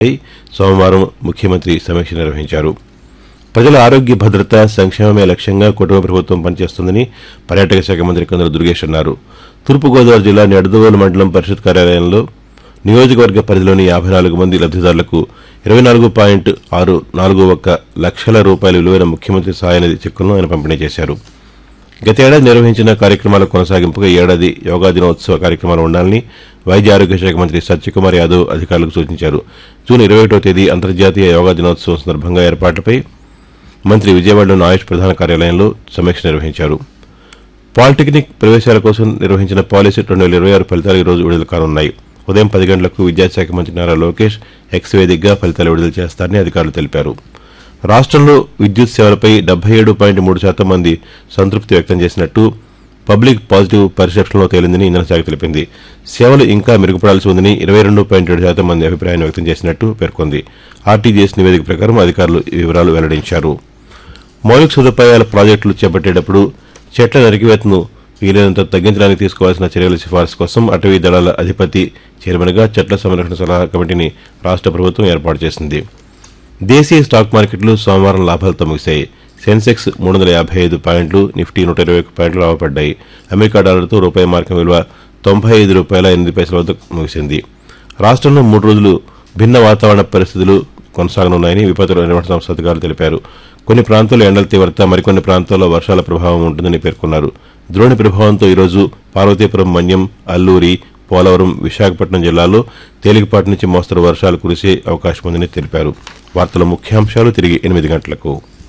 సోమవారం ముఖ్యమంత్రి సమీక్ష నిర్వహించారు ప్రజల ఆరోగ్య భద్రత సంక్షేమమే లక్ష్యంగా కుటుంబ ప్రభుత్వం పనిచేస్తుందని పర్యాటక శాఖ మంత్రి కందుల దుర్గేష్ అన్నారు తూర్పుగోదావరి జిల్లా నెడదవోలు మండలం పరిషత్ కార్యాలయంలో నియోజకవర్గ పరిధిలోని యాభై నాలుగు మంది లబ్దిదారులకు ఇరవై నాలుగు పాయింట్ ఆరు నాలుగు ఒక్క లక్షల రూపాయల విలువైన ముఖ్యమంత్రి సహాయనిధి చెక్కులను ఆయన పంపిణీ చేశారు గతేడాది నిర్వహించిన కార్యక్రమాల కొనసాగింపుగా ఈ ఏడాది యోగా దినోత్సవ కార్యక్రమాలు ఉండాలని వైద్య ఆరోగ్య శాఖ మంత్రి సత్యకుమార్ యాదవ్ అధికారులకు సూచించారు జూన్ ఇరవై ఒకటో తేదీ అంతర్జాతీయ యోగా దినోత్సవం సందర్భంగా ఏర్పాట్లపై మంత్రి విజయవాడలోని ఆయుష్ ప్రధాన కార్యాలయంలో సమీక్ష నిర్వహించారు పాలిటెక్నిక్ ప్రవేశాల కోసం నిర్వహించిన పాలసీ రెండు వేల ఇరవై ఆరు ఫలితాలు ఈ రోజు విడుదల కానున్నాయి ఉదయం పది గంటలకు విద్యాశాఖ మంత్రి నారా లోకేష్ ఎక్స్ వేదికగా ఫలితాలు విడుదల చేస్తారని అధికారులు తెలిపారు రాష్ట్రంలో విద్యుత్ సేవలపై డెబ్బై ఏడు పాయింట్ మూడు శాతం మంది సంతృప్తి వ్యక్తం చేసినట్టు పబ్లిక్ పాజిటివ్ పరిసెప్షన్లో తేలిందని ఇంధన శాఖ తెలిపింది సేవలు ఇంకా మెరుగుపడాల్సి ఉందని ఇరవై రెండు పాయింట్ ఏడు శాతం మంది అభిప్రాయాన్ని వ్యక్తం చేసినట్టు పేర్కొంది ఆర్టీజీఎస్ నివేదిక ప్రకారం అధికారులు ఈ వివరాలు వెల్లడించారు మౌలిక సదుపాయాల ప్రాజెక్టులు చేపట్టేటప్పుడు చెట్ల నరికివేతను వీలైనంత తగ్గించడానికి తీసుకోవాల్సిన చర్యల సిఫార్సు కోసం అటవీ దళాల అధిపతి చైర్మన్గా చెట్ల సంరక్షణ సలహా కమిటీని రాష్ట్ర ప్రభుత్వం ఏర్పాటు చేసింది దేశీయ స్టాక్ మార్కెట్లు సోమవారం లాభాలతో ముగిశాయి సెన్సెక్స్ మూడు వందల యాభై ఐదు పాయింట్లు నిఫ్టీ నూట ఇరవై ఒక్క పాయింట్లు లాభపడ్డాయి అమెరికా డాలర్తో రూపాయి మార్కం విలువ తొంభై ఐదు రూపాయల ఎనిమిది పైసల వద్ద ముగిసింది రాష్ట్రంలో మూడు రోజులు భిన్న వాతావరణ పరిస్థితులు కొనసాగనున్నాయని విపత్తుల నిర్వహణ సంస్థ అధికారులు తెలిపారు కొన్ని ప్రాంతాల్లో ఎండల తీవ్రత మరికొన్ని ప్రాంతాల్లో వర్షాల ప్రభావం ఉంటుందని పేర్కొన్నారు ద్రోణి ప్రభావంతో ఈరోజు పార్వతీపురం మన్యం అల్లూరి పోలవరం విశాఖపట్నం జిల్లాల్లో తేలికపాటి నుంచి మోస్తరు వర్షాలు కురిసే అవకాశం ఉందని తెలిపారు వార్తల ముఖ్యాంశాలు తిరిగి ఎనిమిది గంటలకు